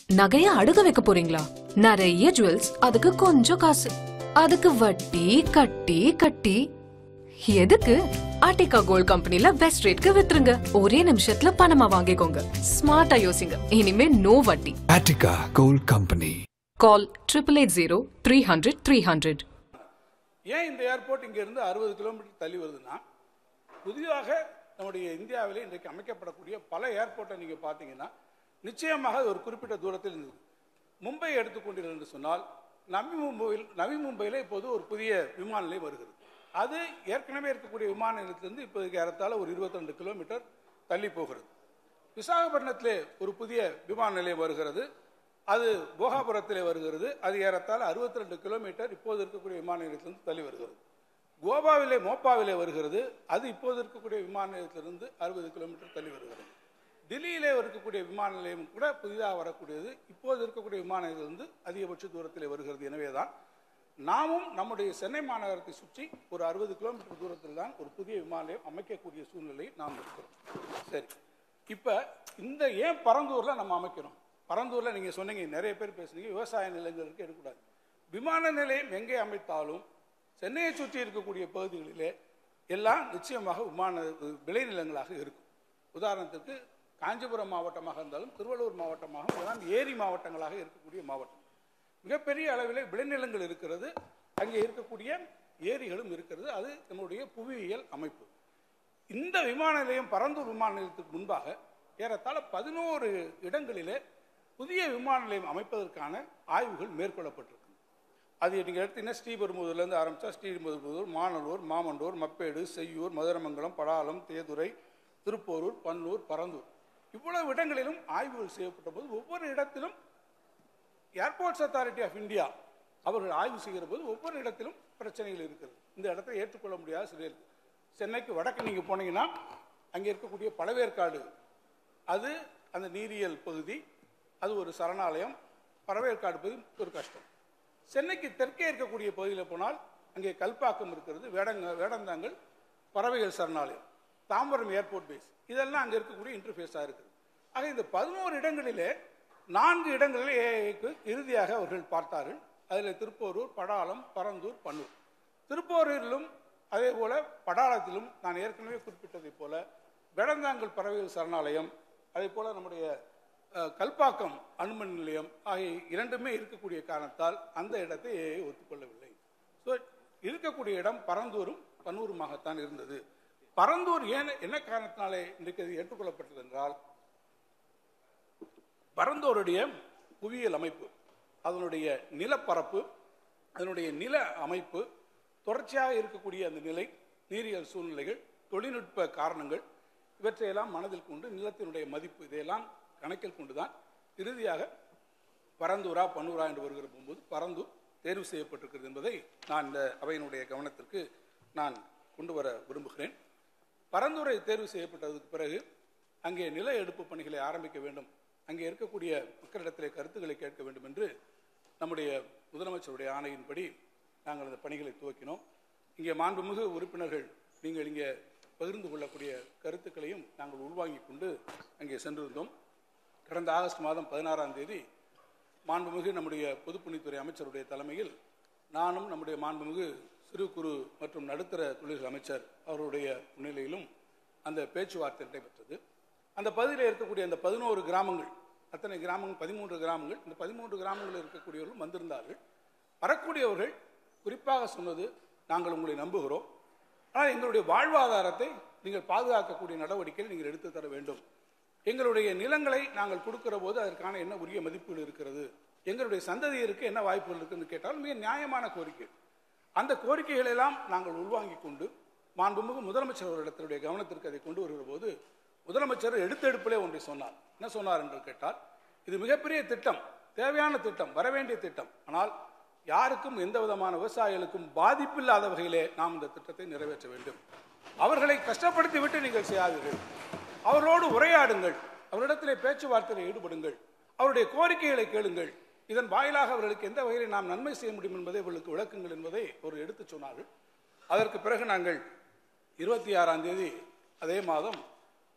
நகைய அடுக்க வைக்க போறீங்களா நிறைய ஜுவல்ஸ் அதுக்கு கொஞ்சம் காசு அதுக்கு வட்டி கட்டி கட்டி எதுக்கு ஆர்டிகா கோல்ட் கம்பெனில பெஸ்ட் ரேட்க்கு வித்துருங்க ஒரே நிமிஷத்துல பணமா வாங்கிக்கோங்க ஸ்மார்ட்டா யோசிங்க இனிமே நோ வட்டி Attica Gold Company. Call triple eight zero three hundred three hundred ஏன் இந்த ஏர்போர்ட் இங்கேருந்து அறுபது கிலோமீட்டர் தள்ளி வருதுன்னா புதிதாக நம்முடைய இந்தியாவிலே இன்றைக்கு அமைக்கப்படக்கூடிய பல ஏர்போர்ட்டை நீங்கள் பார்த்தீங்கன்னா நிச்சயமாக அது ஒரு குறிப்பிட்ட தூரத்தில் இருந்தது மும்பை எடுத்துக்கொண்டீர்கள் என்று சொன்னால் நவி மும்பையில் நவி மும்பையில் இப்போது ஒரு புதிய விமான நிலையம் வருகிறது அது ஏற்கனவே இருக்கக்கூடிய விமான நிலையத்திலிருந்து இப்போதைக்கு ஏறத்தாழ ஒரு 22 கிலோமீட்டர் தள்ளி போகிறது விசாகப்பட்டினத்திலே ஒரு புதிய விமான நிலையம் வருகிறது அது போகாபுரத்திலே வருகிறது அது ஏறத்தாழ 62 ரெண்டு கிலோமீட்டர் இப்போது இருக்கக்கூடிய விமான நிலையத்திலிருந்து தள்ளி வருகிறது கோவாவிலே மோப்பாவிலே வருகிறது அது இப்போது இருக்கக்கூடிய விமான நிலையத்திலிருந்து அறுபது கிலோமீட்டர் தள்ளி வருகிறது டெல்லியிலே இருக்கக்கூடிய விமான நிலையம் கூட புதிதாக வரக்கூடியது இப்போது இருக்கக்கூடிய விமான நிலையத்திலிருந்து அதிகபட்ச தூரத்திலே வருகிறது எனவேதான் நாமும் நம்முடைய சென்னை மாநகரத்தை சுற்றி ஒரு அறுபது கிலோமீட்டர் தூரத்தில் தான் ஒரு புதிய விமான நிலையம் அமைக்கக்கூடிய சூழ்நிலை நாம் இருக்கிறோம் சரி இப்போ இந்த ஏன் பரந்தூரில் நம்ம அமைக்கிறோம் பரந்தூரில் நீங்கள் சொன்னீங்க நிறைய பேர் பேசுனீங்க விவசாய நிலங்களுக்கு எடுக்கக்கூடாது விமான நிலையம் எங்கே அமைத்தாலும் சென்னையை சுற்றி இருக்கக்கூடிய பகுதிகளிலே எல்லாம் நிச்சயமாக விமான விளைநிலங்களாக இருக்கும் உதாரணத்துக்கு காஞ்சிபுரம் மாவட்டமாக இருந்தாலும் திருவள்ளூர் மாவட்டமாக இதெல்லாம் ஏரி மாவட்டங்களாக இருக்கக்கூடிய மாவட்டம் மிகப்பெரிய அளவிலே விளைநிலங்கள் இருக்கிறது அங்கே இருக்கக்கூடிய ஏரிகளும் இருக்கிறது அது நம்முடைய புவியியல் அமைப்பு இந்த விமான நிலையம் பரந்தூர் விமான நிலையத்துக்கு முன்பாக ஏறத்தாழ பதினோரு இடங்களிலே புதிய விமான நிலையம் அமைப்பதற்கான ஆய்வுகள் மேற்கொள்ளப்பட்டிருக்கு அது நீங்கள் எடுத்தீங்கன்னா ஸ்ரீபெரும்புதூர்லேருந்து ஆரம்பித்தா ஸ்ரீபெரும்புதூர் மாநல்லூர் மாமண்டூர் மப்பேடு செய்யூர் மதுரமங்கலம் படாலம் தேதுரை திருப்போரூர் பன்னூர் பரந்தூர் இவ்வளவு இடங்களிலும் ஆய்வுகள் செய்யப்பட்ட போது ஒவ்வொரு இடத்திலும் ஏர்போர்ட்ஸ் அத்தாரிட்டி ஆஃப் இந்தியா அவர்கள் ஆய்வு செய்கிற போது ஒவ்வொரு இடத்திலும் பிரச்சனைகள் இருக்கிறது இந்த இடத்தை ஏற்றுக்கொள்ள முடியாத சில இருக்கு சென்னைக்கு வடக்கு நீங்கள் போனீங்கன்னா அங்கே இருக்கக்கூடிய பழவேற்காடு அது அந்த நீரியல் பகுதி அது ஒரு சரணாலயம் பழவேற்காடு பகுதி ஒரு கஷ்டம் சென்னைக்கு தெற்கே இருக்கக்கூடிய பகுதியில் போனால் அங்கே கல்பாக்கம் இருக்கிறது வேடங்க வேடந்தாங்கல் பறவைகள் சரணாலயம் தாம்பரம் ஏர்போர்ட் பேஸ் இதெல்லாம் அங்கே இருக்கக்கூடிய இன்டர்ஃபேஸாக இருக்குது ஆக இந்த பதினோரு இடங்களிலே நான்கு இடங்களிலே ஏஐக்கு இறுதியாக அவர்கள் பார்த்தார்கள் அதில் திருப்போரூர் படாலம் பரந்தூர் பன்னூர் திருப்போரூரிலும் அதே போல படாளத்திலும் நான் ஏற்கனவே குறிப்பிட்டதைப் போல வேடந்தாங்கல் பறவைகள் சரணாலயம் அதே போல நம்முடைய அஹ், கல்பாக்கம் அணுமின் நிலையம் ஆகிய இரண்டுமே இருக்கக்கூடிய காரணத்தால் அந்த இடத்தை ஏஐ ஒத்துக்கொள்ளவில்லை ஸோ இருக்கக்கூடிய இடம் பரந்தூரும் பன்னூருமாகத்தான் இருந்தது பரந்தூர் ஏன் என்ன காரணத்தினாலே இன்றைக்கு அது ஏற்றுக்கொள்ளப்பட்டது என்றால் பரந்தூருடைய புவியியல் அமைப்பு அதனுடைய நிலப்பரப்பு அதனுடைய நில அமைப்பு தொடர்ச்சியாக இருக்கக்கூடிய அந்த நிலை நீரியல் சூழ்நிலைகள் தொழில்நுட்ப காரணங்கள் இவற்றையெல்லாம் மனதில் கொண்டு நிலத்தினுடைய மதிப்பு இதையெல்லாம் கணக்கில் கொண்டுதான் இறுதியாக பரந்தூரா பன்னூரா என்று வருகிற போகும்போது பரந்தூர் தேர்வு செய்யப்பட்டிருக்கிறது என்பதை நான் இந்த அவையினுடைய கவனத்திற்கு நான் கொண்டு வர விரும்புகிறேன் பரந்தூரை தேர்வு செய்யப்பட்டதுக்கு பிறகு அங்கே நில எடுப்பு பணிகளை ஆரம்பிக்க வேண்டும் அங்கே இருக்கக்கூடிய மக்களிடத்திலே கருத்துக்களை கேட்க வேண்டும் என்று நம்முடைய முதலமைச்சருடைய ஆணையின்படி நாங்கள் அந்த பணிகளை துவக்கினோம் இங்கே மாண்புமிகு உறுப்பினர்கள் நீங்கள் இங்கே பகிர்ந்து கொள்ளக்கூடிய கருத்துக்களையும் நாங்கள் உள்வாங்கிக் கொண்டு அங்கே சென்றிருந்தோம் கடந்த ஆகஸ்ட் மாதம் பதினாறாம் தேதி மாண்புமிகு நம்முடைய பொதுப்பணித்துறை அமைச்சருடைய தலைமையில் நானும் நம்முடைய மாண்புமிகு சிறு குறு மற்றும் நடுத்தர தொழில்கள் அமைச்சர் அவருடைய முன்னிலையிலும் அந்த பேச்சுவார்த்தை நடைபெற்றது அந்த பகுதியில் இருக்கக்கூடிய அந்த பதினோரு கிராமங்கள் அத்தனை கிராமங்கள் பதிமூன்று கிராமங்கள் இந்த பதிமூன்று கிராமங்களில் இருக்கக்கூடியவர்களும் வந்திருந்தார்கள் வரக்கூடியவர்கள் குறிப்பாக சொன்னது நாங்கள் உங்களை நம்புகிறோம் ஆனால் எங்களுடைய வாழ்வாதாரத்தை நீங்கள் பாதுகாக்கக்கூடிய நடவடிக்கைகள் நீங்கள் எடுத்து தர வேண்டும் எங்களுடைய நிலங்களை நாங்கள் கொடுக்கிற போது அதற்கான என்ன உரிய மதிப்பீடு இருக்கிறது எங்களுடைய சந்ததியருக்கு என்ன வாய்ப்புகள் இருக்குன்னு கேட்டால் மிக நியாயமான கோரிக்கை அந்த கோரிக்கைகளை எல்லாம் நாங்கள் உள்வாங்கிக் கொண்டு மாண்புமிகு முதலமைச்சர் அவர்களிடத்தினுடைய கவனத்திற்கு அதை கொண்டு வருகிற போது முதலமைச்சர் எடுத்தெடுப்பிலே ஒன்றை சொன்னார் என்ன சொன்னார் என்று கேட்டால் இது மிகப்பெரிய திட்டம் தேவையான திட்டம் வரவேண்டிய திட்டம் ஆனால் யாருக்கும் எந்த விதமான விவசாயிகளுக்கும் பாதிப்பில்லாத வகையிலே நாம் இந்த திட்டத்தை நிறைவேற்ற வேண்டும் அவர்களை கஷ்டப்படுத்தி விட்டு நீங்கள் செய்யாதீர்கள் அவர்களோடு உரையாடுங்கள் அவரிடத்திலே பேச்சுவார்த்தையில் ஈடுபடுங்கள் அவருடைய கோரிக்கைகளை கேளுங்கள் இதன் வாயிலாக அவர்களுக்கு எந்த வகையில் நாம் நன்மை செய்ய முடியும் என்பதை அவர்களுக்கு விளக்குங்கள் என்பதை ஒரு எடுத்துச் சொன்னார்கள் அதற்கு பிறகு நாங்கள் இருபத்தி ஆறாம் தேதி அதே மாதம்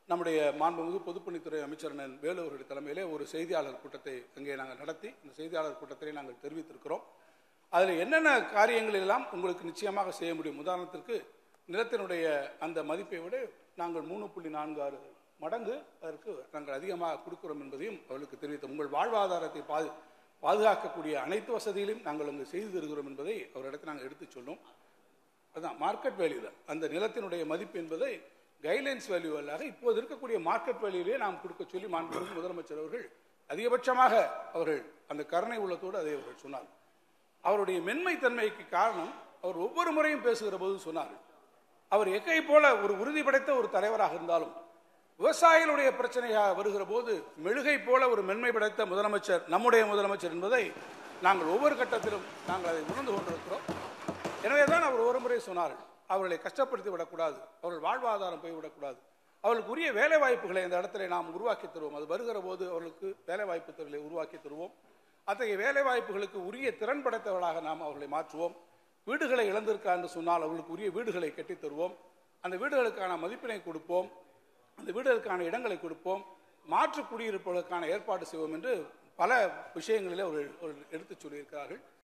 நம்முடைய மாண்புமிகு பொதுப்பணித்துறை அமைச்சர் அண்ணன் வேலு அவருடைய தலைமையிலே ஒரு செய்தியாளர் கூட்டத்தை அங்கே நாங்கள் நடத்தி இந்த செய்தியாளர் கூட்டத்திலே நாங்கள் தெரிவித்திருக்கிறோம் அதில் என்னென்ன காரியங்கள் எல்லாம் உங்களுக்கு நிச்சயமாக செய்ய முடியும் உதாரணத்திற்கு நிலத்தினுடைய அந்த மதிப்பை விட நாங்கள் மூணு புள்ளி நான்கு ஆறு மடங்கு அதற்கு நாங்கள் அதிகமாக கொடுக்கிறோம் என்பதையும் அவர்களுக்கு தெரிவித்தோம் உங்கள் வாழ்வாதாரத்தை பாது பாதுகாக்கக்கூடிய அனைத்து வசதிகளையும் நாங்கள் அங்கு செய்து தருகிறோம் என்பதை அவரிடத்தில் நாங்கள் எடுத்துச் சொன்னோம் அதான் மார்க்கெட் வேல்யூ தான் அந்த நிலத்தினுடைய மதிப்பு என்பதை கைட்லைன்ஸ் வேல்யூ அல்லாக இப்போது இருக்கக்கூடிய மார்க்கெட் வேல்யூலே நாம் கொடுக்க சொல்லி மாண்புமிகு முதலமைச்சர் அவர்கள் அதிகபட்சமாக அவர்கள் அந்த கருணை உள்ளத்தோடு அதை அவர்கள் சொன்னார் அவருடைய மென்மை தன்மைக்கு காரணம் அவர் ஒவ்வொரு முறையும் பேசுகிற போது சொன்னார் அவர் எக்கை போல ஒரு உறுதி படைத்த ஒரு தலைவராக இருந்தாலும் விவசாயிகளுடைய பிரச்சனையாக வருகிற போது மெழுகை போல ஒரு மென்மை படைத்த முதலமைச்சர் நம்முடைய முதலமைச்சர் என்பதை நாங்கள் ஒவ்வொரு கட்டத்திலும் நாங்கள் அதை உணர்ந்து கொண்டிருக்கிறோம் எனவே தான் அவர் ஒரு முறை சொன்னார்கள் அவர்களை கஷ்டப்படுத்தி விடக்கூடாது அவர்கள் வாழ்வாதாரம் போய்விடக்கூடாது அவர்களுக்கு உரிய வேலை வாய்ப்புகளை இந்த இடத்துல நாம் உருவாக்கி தருவோம் அது வருகிற போது அவர்களுக்கு வேலை வாய்ப்பு துறைகளை உருவாக்கி தருவோம் அத்தகைய வேலை வாய்ப்புகளுக்கு உரிய திறன் படைத்தவர்களாக நாம் அவர்களை மாற்றுவோம் வீடுகளை இழந்திருக்கா என்று சொன்னால் அவர்களுக்கு உரிய வீடுகளை கட்டித் தருவோம் அந்த வீடுகளுக்கான மதிப்பினை கொடுப்போம் அந்த வீடுகளுக்கான இடங்களை கொடுப்போம் மாற்று குடியிருப்புகளுக்கான ஏற்பாடு செய்வோம் என்று பல விஷயங்களிலே அவர்கள் அவர்கள் எடுத்துச் சொல்லியிருக்கிறார்கள்